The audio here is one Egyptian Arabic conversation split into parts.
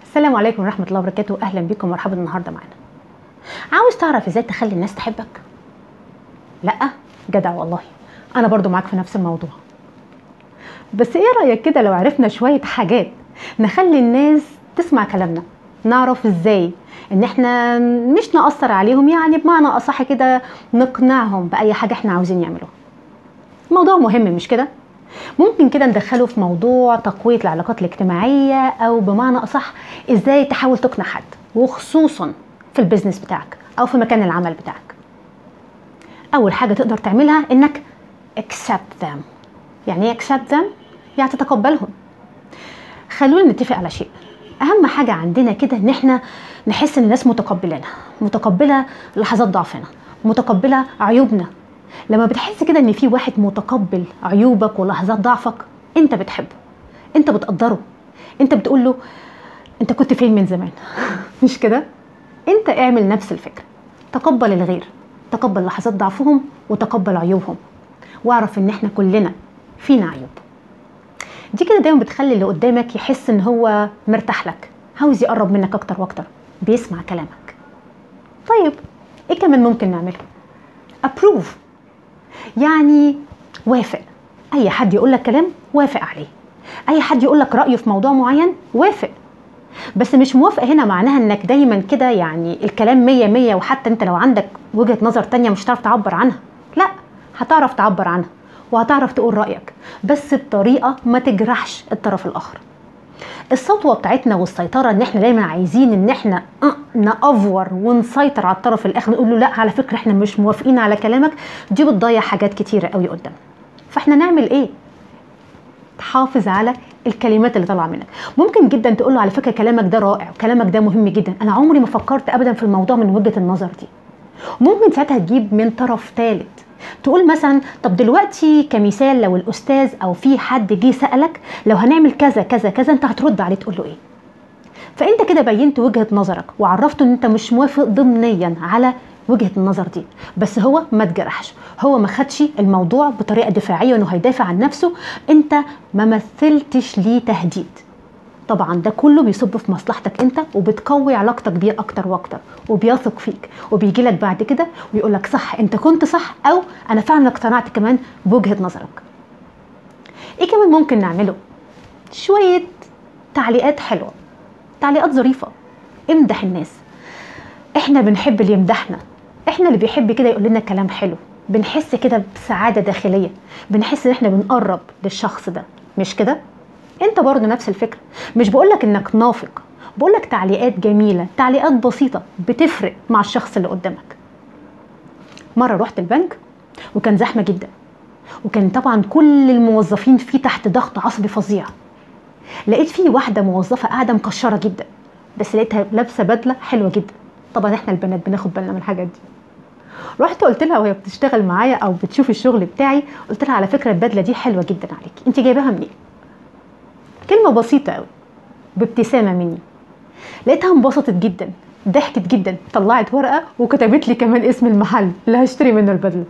السلام عليكم ورحمة الله وبركاته أهلا بكم ومرحبا النهاردة معانا عاوز تعرف ازاي تخلي الناس تحبك؟ لأ جدع والله أنا برضو معاك في نفس الموضوع بس ايه رأيك كده لو عرفنا شوية حاجات نخلي الناس تسمع كلامنا نعرف ازاي ان احنا مش نأثر عليهم يعني بمعنى أصح كده نقنعهم بأي حاجة احنا عاوزين يعملوها موضوع مهم مش كده؟ ممكن كده ندخله في موضوع تقوية العلاقات الاجتماعية أو بمعنى أصح إزاي تحاول تقنع حد وخصوصا في البيزنس بتاعك أو في مكان العمل بتاعك أول حاجة تقدر تعملها إنك accept them يعني ايه accept them؟ يعني تتقبلهم خلونا نتفق على شيء أهم حاجة عندنا كده إن إحنا نحس إن الناس متقبلانا متقبلة لحظات ضعفنا متقبلة عيوبنا لما بتحس كده ان في واحد متقبل عيوبك ولحظات ضعفك انت بتحبه انت بتقدره انت بتقول له انت كنت فين من زمان مش كده انت اعمل نفس الفكره تقبل الغير تقبل لحظات ضعفهم وتقبل عيوبهم واعرف ان احنا كلنا فينا عيوب دي كده دايما بتخلي اللي قدامك يحس ان هو مرتاح لك عاوز يقرب منك اكتر واكتر بيسمع كلامك طيب ايه كمان ممكن نعمله ابروف يعني وافق اي حد يقول لك كلام وافق عليه اي حد يقول لك رايه في موضوع معين وافق بس مش موافق هنا معناها انك دايما كده يعني الكلام مية مية وحتى انت لو عندك وجهة نظر تانية مش هتعرف تعبر عنها لا هتعرف تعبر عنها وهتعرف تقول رأيك بس بطريقة ما تجرحش الطرف الآخر السطوة بتاعتنا والسيطرة ان احنا دايما عايزين ان احنا نأفور ونسيطر على الطرف الاخر نقول له لا على فكرة احنا مش موافقين على كلامك دي بتضيع حاجات كتيرة قوي قدام فاحنا نعمل ايه تحافظ على الكلمات اللي طالعه منك ممكن جدا تقول له على فكره كلامك ده رائع كلامك ده مهم جدا انا عمري ما فكرت ابدا في الموضوع من وجهه النظر دي ممكن ساعتها تجيب من طرف ثالث تقول مثلا طب دلوقتي كمثال لو الاستاذ او في حد جه سالك لو هنعمل كذا كذا كذا انت هترد عليه تقول له ايه فانت كده بينت وجهه نظرك وعرفته ان انت مش موافق ضمنيا على وجهه النظر دي بس هو ما اتجرحش هو ما خدش الموضوع بطريقه دفاعيه انه هيدافع عن نفسه انت ما مثلتش ليه تهديد طبعا ده كله بيصب في مصلحتك انت وبتقوي علاقتك بيه اكتر واكتر وبيثق فيك وبيجي لك بعد كده ويقول لك صح انت كنت صح او انا فعلا اقتنعت كمان بوجهه نظرك ايه كمان ممكن نعمله شويه تعليقات حلوه تعليقات ظريفه امدح الناس احنا بنحب اللي يمدحنا احنا اللي بيحب كده يقول لنا كلام حلو بنحس كده بسعاده داخليه بنحس ان احنا بنقرب للشخص ده مش كده انت برضه نفس الفكره مش بقولك انك نافق بقولك تعليقات جميله تعليقات بسيطه بتفرق مع الشخص اللي قدامك مره رحت البنك وكان زحمه جدا وكان طبعا كل الموظفين فيه تحت ضغط عصبي فظيع لقيت فيه واحده موظفه قاعده مكشره جدا بس لقيتها لابسه بدله حلوه جدا طبعا احنا البنات بناخد بالنا من الحاجات دي رحت قلت لها وهي بتشتغل معايا او بتشوف الشغل بتاعي قلت لها على فكره البدله دي حلوه جدا عليكي انت جايباها منين كلمه بسيطه قوي بابتسامه مني لقيتها انبسطت جدا ضحكت جدا طلعت ورقه وكتبت لي كمان اسم المحل اللي هشتري منه البدله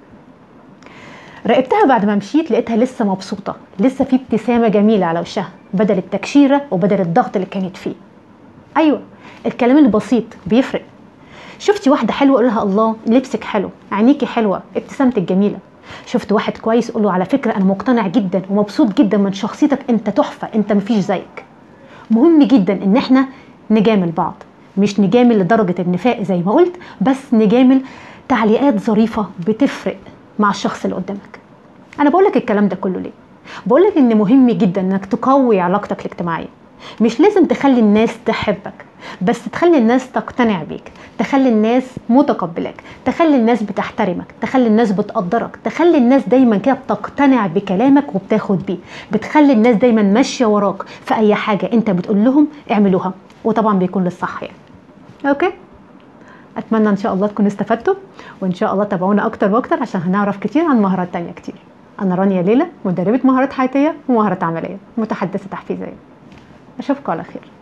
راقبتها بعد ما مشيت لقيتها لسه مبسوطه لسه في ابتسامه جميله على وشها بدل التكشيره وبدل الضغط اللي كانت فيه ايوه الكلام البسيط بيفرق شفتي واحده حلوه قول لها الله لبسك حلو عينيكي حلوه ابتسامتك جميله شفت واحد كويس قول له على فكره انا مقتنع جدا ومبسوط جدا من شخصيتك انت تحفه انت مفيش زيك مهم جدا ان احنا نجامل بعض مش نجامل لدرجه النفاق زي ما قلت بس نجامل تعليقات ظريفه بتفرق مع الشخص اللي قدامك انا بقول لك الكلام ده كله ليه بقول لك ان مهم جدا انك تقوي علاقتك الاجتماعيه مش لازم تخلي الناس تحبك بس تخلي الناس تقتنع بيك تخلي الناس متقبلاك تخلي الناس بتحترمك تخلي الناس بتقدرك تخلي الناس دايما كده بتقتنع بكلامك وبتاخد بيه بتخلي الناس دايما ماشيه وراك في اي حاجه انت بتقول لهم اعملوها وطبعا بيكون للصح يعني اوكي اتمنى ان شاء الله تكونوا استفدتوا وان شاء الله تابعونا اكتر واكتر عشان هنعرف كتير عن مهارات تانية كتير انا رانيا ليلى مدربه مهارات حياتيه ومهارات عمليه متحدثه تحفيزيه اشوفكم على خير